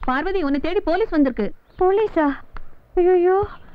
பார்வதி உன்னை தேடி போலீஸ் வந்திருக்கு போலீஸா ஐயோ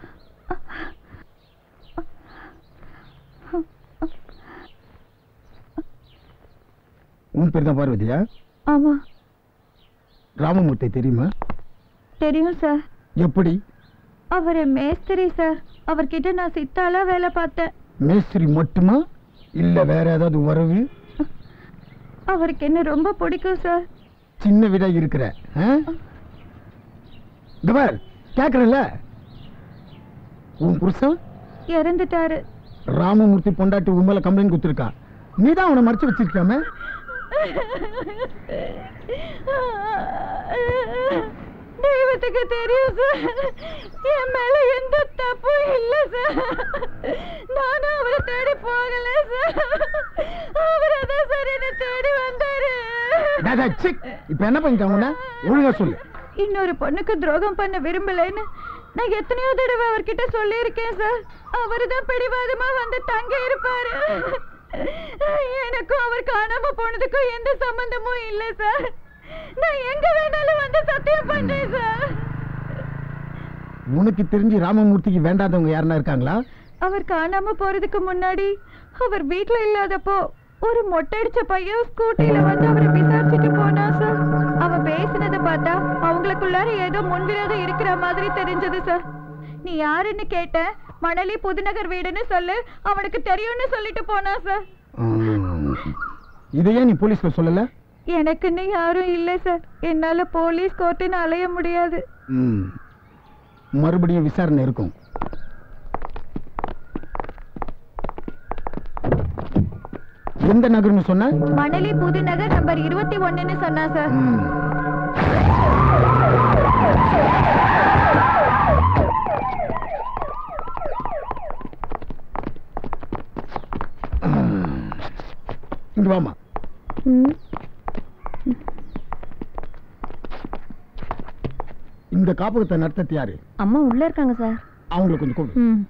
உன் பேர் தான் பார்வதியா ஆமா ராமமூர்த்தி தெரியுமா தெரியும் சார் எப்படி அவர் மேஸ்திரி சார் அவர்கிட்ட நான் சித்தாலா வேலை பார்த்தேன் மேஸ்திரி மட்டுமா இல்ல வேற ஏதாவது உறவு அவருக்கு என்ன ரொம்ப பிடிக்கும் சார் சின்ன வீடா இருக்கிற ஆ? இந்த பார் கேக்குறல உன் புருஷன் இறந்துட்டாரு ராமமூர்த்தி பொண்டாட்டி உன் மேல கம்ப்ளைண்ட் கொடுத்துருக்கான் நீ தான் அவனை மறைச்சு வச்சிருக்காம தெய்வத்துக்கு தெரியும் சார் என் மேல எந்த தப்பும் இல்ல சார் நானும் அவரை தேடி போகல சார் அவர் அதான் சார் என்ன தேடி வந்தாரு டேய், டேய், சிக். இப்ப என்ன பண்ணிட்டான் உன்னை ஒழுங்கா சொல்லு இன்னொரு பொண்ணுக்கு துரோகம் பண்ண விரும்பலைன்னு நான் எத்தனையோ தடவை அவர்கிட்ட சொல்லியிருக்கேன் சார் அவரு தான் பிடிவாதமா வந்து தங்க இருப்பாரு எனக்கும் அவர் காணாம போனதுக்கும் எந்த சம்பந்தமும் இல்ல சார் நான் எங்க வேணாலும் வந்து சத்தியம் பண்றேன் சார் உனக்கு தெரிஞ்சு ராமமூர்த்திக்கு வேண்டாதவங்க யாருன்னா இருக்காங்களா அவர் காணாம போறதுக்கு முன்னாடி அவர் வீட்ல இல்லாதப்போ ஒரு மொட்டை அடிச்ச பையன் ஸ்கூட்டில வந்து அவரை விசாரிச்சுட்டு போனா சார் அவன் பேசினதை பார்த்தா அவங்களுக்குள்ளார ஏதோ முன்விரோதம் இருக்கிற மாதிரி தெரிஞ்சது சார் நீ யாருன்னு கேட்ட மணலி புதுநகர் வீடுன்னு சொல்லு அவனுக்கு தெரியும்னு சொல்லிட்டு போனா சார் ம். இதையே நீ போலீஸ்ல சொல்லல எனக்குன்னு யாரும் இல்லை சார் என்னால போலீஸ் கோர்ட்டுன்னு அலைய முடியாது ம். மறுபடியும் விசாரணை இருக்கும் எந்த நகர்னு சொன்ன மணலி புதுநகர் நம்பர் இருபத்தி ஒண்ணுன்னு சொன்னா சார் ம். இங்க வாமா இந்த காப்பகத்தை நடத்தது யாரு அம்மா உள்ள இருக்காங்க சார் அவங்களை கொஞ்சம் கூப்பிடு ம்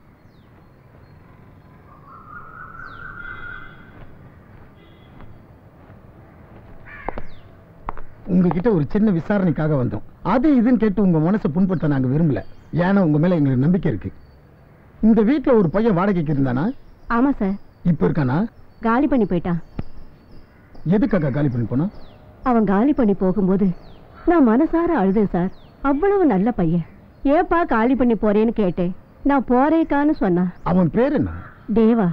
உங்ககிட்ட ஒரு சின்ன விசாரணைக்காக வந்தோம் அது இதுன்னு கேட்டு உங்க மனசை புண்படுத்த நாங்க விரும்பல ஏன்னா உங்க மேல எங்களுக்கு நம்பிக்கை இருக்கு இந்த வீட்ல ஒரு பையன் வாடகைக்கு இருந்தானா ஆமா சார் இப்ப இருக்கானா காலி பண்ணி போயிட்டான் எதுக்காக காலி பண்ணி போனா அவன் காலி பண்ணி போகும்போது நான் மனசார அழுதேன் சார் அவ்வளவு நல்ல பையன் ஏப்பா காலி பண்ணி போறேன்னு கேட்டேன் நான் போறேக்கான்னு சொன்னான் அவன் பேர் என்ன தேவா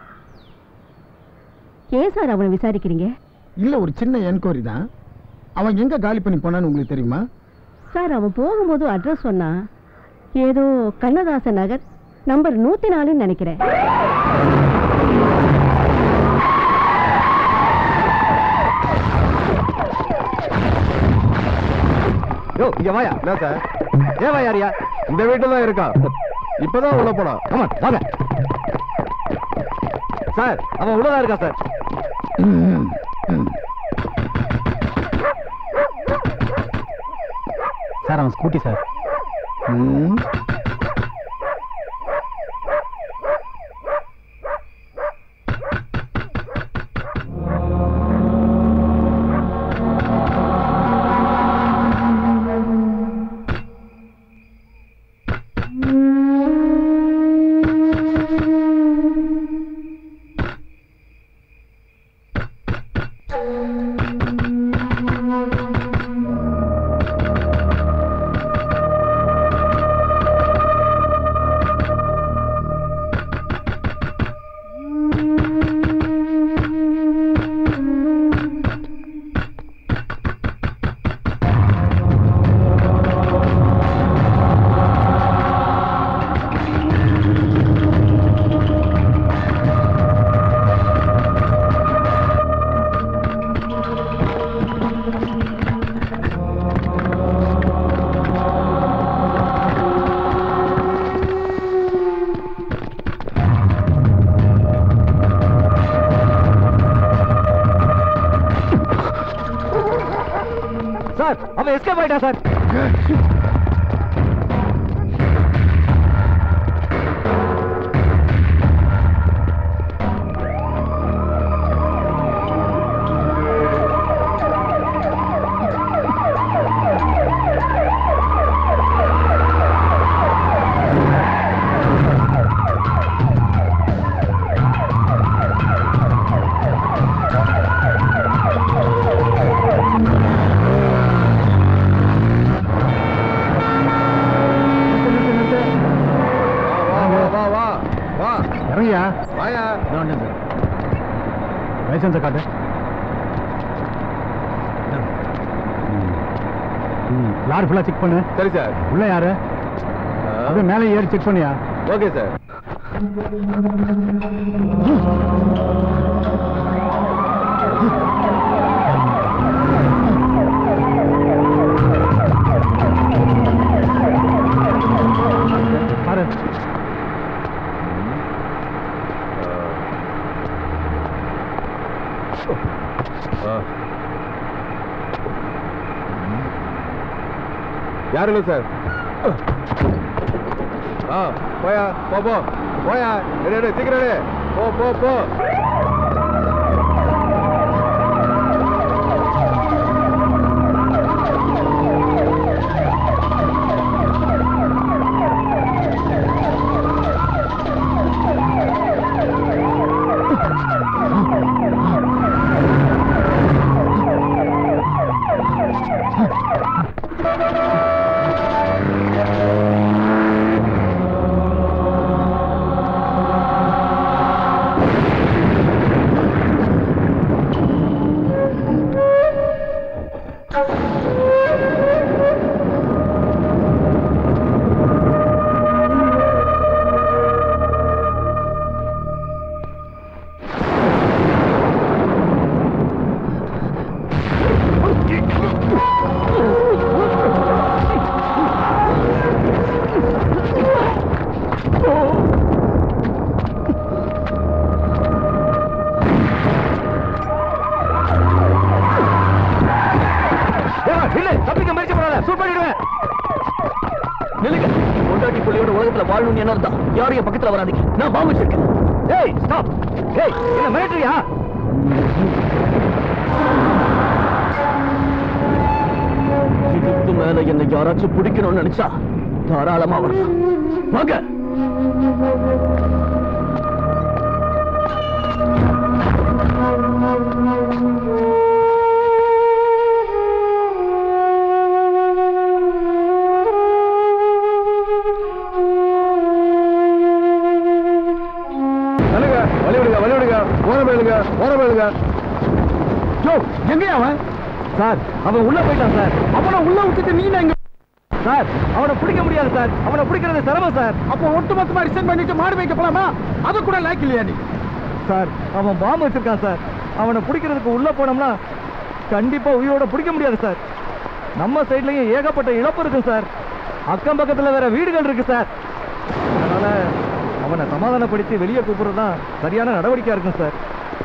ஏன் சார் அவனை விசாரிக்கிறீங்க இல்ல ஒரு சின்ன என்கொயரி தான் அவன் எங்க காலி பண்ணி போனான்னு உங்களுக்கு தெரியுமா சார் அவன் போகும்போது அட்ரஸ் சொன்னான் ஏதோ கண்ணதாசன் நகர் நம்பர் நூத்தி நாலுன்னு நினைக்கிறேன் யோ இங்க வாயா என்ன சார் ஏன் வாயாரியா இந்த வீட்டுல தான் இருக்கான் இப்பதான் உள்ள போனான் ஆமா வாங்க சார் அவன் உள்ளதான் இருக்கா சார் ம், ம். சார் அவன் ஸ்கூட்டி சார் ம். சார் அவன் எஸ்கேப் ஆயிட்டான் சார் இறங்கியா வாயா சார் லைசன்ஸை காட்டு லாரி ஃபுல்லாக செக் பண்ணு சரி சார் உள்ள யாரு அப்படியே மேலே ஏறி செக் பண்ணியா ஓகே சார் பாரு யாரும் இல்லை சார் ஆ போயா போ போ போயா எடு எடு சீக்கிரம் எடு போ போ போ இல்ல தப்பிக்க முயற்சி பண்ணாத சூட் பண்ணிடுவேன் நில்லுங்க பொண்டாட்டி புள்ளியோட உலகத்துல வாழணும்னு என்ன இருந்தா யாரும் என் பக்கத்துல வராதீங்க நான் பாம்பு வச்சிருக்கேன் ஏய் ஸ்டாப் ஏய் என்ன மிரட்டுறியா இதுக்கு மேல என்ன யாராச்சும் பிடிக்கணும்னு நினைச்சா தாராளமா வரலாம் வாங்க தள்ளுங்க வழி விடுங்க வழி விடுங்க ஓரம் போயிடுங்க ஓரம் போயிடுங்க யோ எங்கயா அவன் சார் அவன் உள்ள போயிட்டான் சார் அவனை உள்ள விட்டுட்டு நீ எங்க சார் அவனை பிடிக்க முடியாது சார் அவனை பிடிக்கிறது சிரமம் சார் அப்போ ஒட்டு மொத்தமா ரிசைன் பண்ணிட்டு மாடு வைக்க போலாமா அது கூட லாய்க்கு இல்லையா நீ சார் அவன் பாம்பு வச்சிருக்கான் சார் அவனை பிடிக்கிறதுக்கு உள்ள போனோம்னா கண்டிப்பா உயிரோட பிடிக்க முடியாது சார் நம்ம சைட்லயும் ஏகப்பட்ட இழப்பு இருக்கு சார் அக்கம் பக்கத்துல வேற வீடுகள் இருக்கு சார் அதனால அவனை சமாதானப்படுத்தி வெளியே கூப்பிடுறது தான் சரியான நடவடிக்கையா இருக்கும் சார்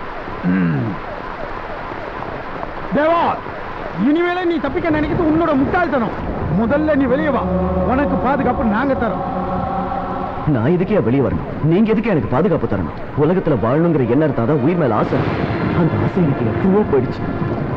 தேவா இனிமேல நீ தப்பிக்க நினைக்கிறது உன்னோட முட்டாள்தனம் முதல்ல நீ வெளியே வா உனக்கு பாதுகாப்பு நாங்க தரோம் நான் இதுக்கே வெளியே வரணும் நீங்க எதுக்கு எனக்கு பாதுகாப்பு தரணும் உலகத்துல வாழணுங்கிற எண்ணம் இருந்தா தான் உயிர் மேல ஆசை அந்த ஆசை எனக்கு எவ்வளவோ போயிடுச்சு